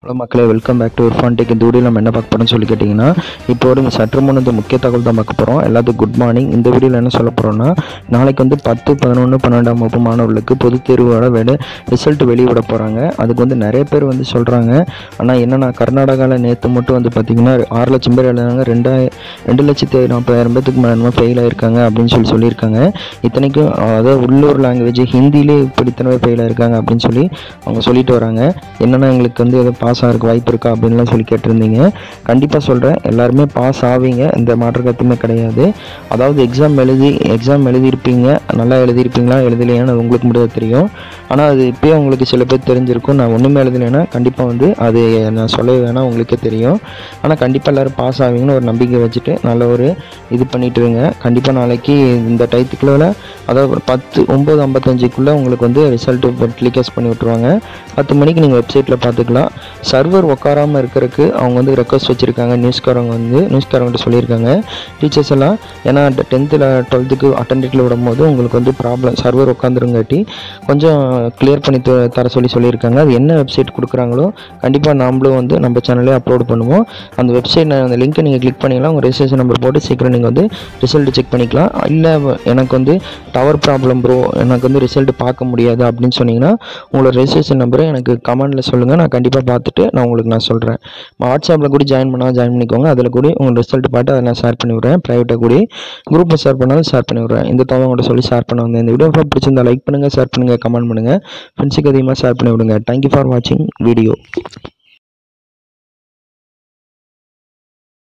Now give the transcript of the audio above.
hello மக்களே welcome back to Irfan tech இந்த video நம்ம என்ன பார்க்க போகிறோம்னு சொல்லி கேட்டிங்கன்னா இப்போ ஒரு சற்று முன் இந்த முக்கிய தகவல் தான் பார்க்க போகிறோம் எல்லாத்துக்கும் குட் மார்னிங் இந்த வீடியோவில் என்ன சொல்ல போகிறோம்னா நாளைக்கு வந்து பத்து பதினொன்று பன்னெண்டாம் வகுப்பு மாணவர்களுக்கு பொதுத் தேர்வோட விட ரிசல்ட் வெளியிட போகிறாங்க அதுக்கு வந்து நிறைய பேர் வந்து சொல்கிறாங்க ஆனால் என்னன்னா கர்நாடகாவில் நேற்று மட்டும் வந்து பார்த்திங்கன்னா ஆறு லட்சம் பேர் எழுதுனாங்க ரெண்டாயிரம் ரெண்டு லட்சத்தி நாற்பதாயிரம் பேத்துக்கு மேலே ஃபெயில் ஆயிருக்காங்க அப்படின்னு சொல்லி சொல்லியிருக்காங்க இத்தனைக்கும் அதாவது உள்ளூர் லாங்குவேஜ் ஹிந்திலே இப்படி இத்தனை பேர் ஃபெயில் ஆயிருக்காங்க அப்படின்னு சொல்லி அவங்க சொல்லிட்டு வராங்க என்னன்னா எங்களுக்கு வந்து எதுவும் பாஸ் ஆகிறதுக்கு வாய்ப்பு இருக்கா அப்படின்லாம் சொல்லி கேட்டிருந்தீங்க கண்டிப்பாக சொல்கிறேன் எல்லாருமே பாஸ் ஆவீங்க இந்த மாற்று கருத்துமே கிடையாது அதாவது எக்ஸாம் எழுதி எக்ஸாம் எழுதியிருப்பீங்க நல்லா எழுதியிருப்பீங்களா எழுதலையான்னு அது உங்களுக்கு மட்டும் தான் தெரியும் ஆனால் அது இப்போயே உங்களுக்கு சில பேர் தெரிஞ்சிருக்கும் நான் ஒன்றுமே எழுதலைன்னா கண்டிப்பாக வந்து அது நான் சொல்லவே வேணாம் உங்களுக்கே தெரியும் ஆனால் கண்டிப்பாக எல்லோரும் பாஸ் ஆவீங்கன்னு ஒரு நம்பிக்கை வச்சுட்டு நல்ல ஒரு இது பண்ணிட்டு இருங்க கண்டிப்பாக நாளைக்கு இந்த டயத்துக்குள்ள அதாவது ஒரு பத்து ஒம்பது ஐம்பத்தஞ்சுக்குள்ளே உங்களுக்கு வந்து ரிசல்ட்டு டெலிகாஸ்ட் பண்ணி விட்ருவாங்க பத்து மணிக்கு நீங்கள் வெப்சைட்டில் பார்த்துக்கலாம் சர்வர் உட்காராமல் இருக்கிறதுக்கு அவங்க வந்து ரெக்வஸ்ட் வச்சுருக்காங்க நியூஸ்காரங்க வந்து நியூஸ்காரங்கிட்ட சொல்லியிருக்காங்க டீச்சர்ஸ் எல்லாம் ஏன்னா டென்த்தில் டுவெல்த்துக்கு அட்டன்டேட்டில் விடும்போது உங்களுக்கு வந்து ப்ராப்ளம் சர்வர் உட்காந்துருங்காட்டி கொஞ்சம் கிளியர் பண்ணி த- தர சொல்லி சொல்லியிருக்காங்க அது என்ன வெப்சைட் கொடுக்குறாங்களோ கண்டிப்பாக நாமளும் வந்து நம்ம சேனலே அப்லோட் பண்ணுவோம் அந்த வெப்சைட் அந்த லிங்க்கை நீங்கள் கிளிக் பண்ணிக்கலாம் உங்கள் ரெஜிஸ்ட்ரேஷன் நம்பர் போட்டு சீக்கிரம் நீங்கள் வந்து ரிசல்ட் செக் பண்ணிக்கலாம் இல்லை எனக்கு வந்து டவர் ப்ராப்ளம் ப்ரோ எனக்கு வந்து ரிசல்ட் பார்க்க முடியாது அப்படின்னு சொன்னீங்கன்னா உங்களோட ரெஜிஸ்ட்ரேஷன் நம்பரை எனக்கு கமெண்டில் சொல்லுங்கள் நான் கண்டிப்பாக பார்த்துட்டு நான் உங்களுக்கு நான் சொல்கிறேன் வாட்ஸ்அப்பில் கூட ஜாயின் பண்ணால் ஜாயின் பண்ணிக்கோங்க அதில் கூட உங்கள் ரிசல்ட் பார்த்து அதை நான் ஷேர் பண்ணி விட்றேன் ப்ரைவேட்டாக கூட குரூப்பில் ஷேர் பண்ணாலும் ஷேர் பண்ணி விட்றேன் இந்த தகவல் உங்கள்கிட்ட சொல்லி ஷேர் பண்ண வந்தேன் இந்த வீடியோ பிடிச்சிருந்தா லைக் பண்ணுங்கள் ஷேர் பண்ணுங்கள் கமெண்ட் பண்ணுங்கள் ஃப்ரெண்ட்ஸுக்கு அதிகமாக ஷேர் பண்ணி விடுங்க தேங்க்யூ ஃபார் வாட்சிங் வீடியோ